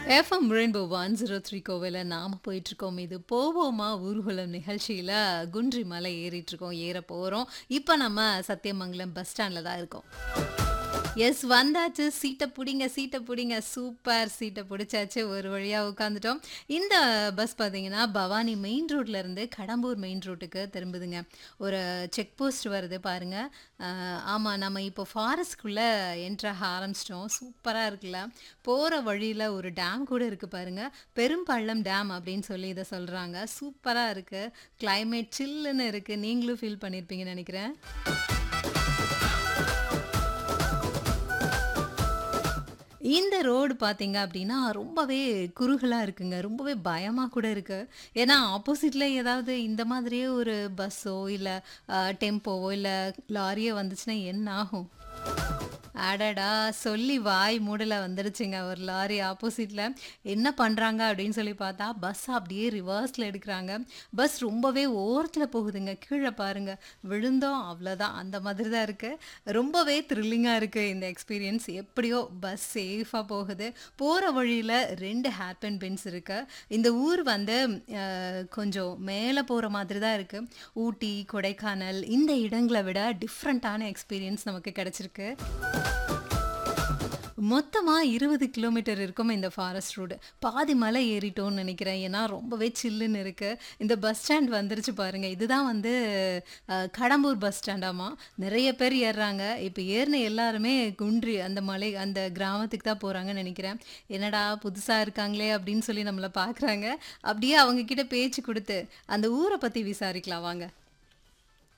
FM rainbow one zero three கோவில நாம போயிட்டு இருக்கோம் இது போவோமா ஊர்வலம் நிகழ்ச்சியில குன்றி மலை ஏறிட்டு இருக்கோம் ஏற போறோம் இப்போ நம்ம சத்தியமங்கலம் பஸ் ஸ்டாண்ட்ல தான் இருக்கோம் எஸ் வந்தாச்சு சீட்டை பிடிங்க சீட்டை பிடிங்க சூப்பர் சீட்டை பிடிச்சாச்சு ஒரு வழியாக உட்காந்துட்டோம் இந்த பஸ் பார்த்தீங்கன்னா பவானி மெயின் ரோட்ல இருந்து கடம்பூர் மெயின் ரோட்டுக்கு திரும்புதுங்க ஒரு செக் போஸ்ட் வருது பாருங்க அஹ், ஆமா நம்ம இப்போ ஃபாரஸ்ட்குள்ளே என்ட்ராக ஆரம்பிச்சிட்டோம் சூப்பராக இருக்குல்ல போகிற வழியில் ஒரு டேம் கூட இருக்கு பாருங்க பெரும்பள்ளம் டேம் அப்படின்னு சொல்லி இதை சொல்கிறாங்க சூப்பராக இருக்கு climate சில்லுன்னு இருக்கு நீங்களும் ஃபீல் பண்ணியிருப்பீங்கன்னு நினைக்கிறேன் இந்த ரோடு பார்த்தீங்க அப்படின்னா ரொம்பவே குறுகலாக இருக்குங்க ரொம்பவே பயமாக கூட இருக்கு ஏன்னா ஆப்போசிட்டில் ஏதாவது இந்த மாதிரியே ஒரு பஸ்ஸோ இல்லை டெம்போவோ இல்லை லாரியோ வந்துச்சுன்னா என்ன ஆகும் அடடா சொல்லி வாய் மூடல வந்துடுச்சுங்க ஒரு லாரி ஆப்போசிட்ல என்ன பண்றாங்க அப்படின்னு சொல்லி பார்த்தா பஸ் அப்படியே ரிவர்ஸ்ல எடுக்கிறாங்க பஸ் ரொம்பவே ஓரத்துல போகுதுங்க கீழே பாருங்க விழுந்தோம் அவ்வளோதான் அந்த மாதிரி தான் இருக்கு ரொம்பவே த்ரில்லிங்காக இருக்கு இந்த எக்ஸ்பீரியன்ஸ் எப்படியோ பஸ் சேஃபாக போகுது போகிற வழியில் ரெண்டு ஹேர்பன் பென்ஸ் இருக்கு இந்த ஊர் வந்து அஹ், கொஞ்சம் மேலே போகிற மாதிரி தான் இருக்கு ஊட்டி கொடைக்கானல் இந்த இடங்களை விட டிஃப்ரெண்ட்டான எக்ஸ்பீரியன்ஸ் நமக்கு கிடைச்சிருக்கு மொத்தமா இருபது கிலோமீட்டர் இருக்கும் இந்த ஃபாரஸ்ட் ரோடு பாதி மலை ஏறிட்டோம்னு நினைக்கிறேன் ஏன்னா ரொம்பவே சில்லுன்னு இருக்கு இந்த பஸ் ஸ்டாண்ட் வந்துருச்சு பாருங்க இதுதான் வந்து அஹ், கடம்பூர் பஸ் ஸ்டாண்டாமா நிறைய பேர் ஏறுறாங்க இப்போ ஏறின எல்லாருமே குன்றி அந்த மலை அந்த கிராமத்துக்கு தான் போறாங்கன்னு நினைக்கிறேன் என்னடா புதுசா இருக்காங்களே அப்படின்னு சொல்லி நம்மளை பார்க்குறாங்க அப்படியே அவங்க கிட்ட பேச்சு கொடுத்து அந்த ஊரை பத்தி விசாரிக்கலாம் வாங்க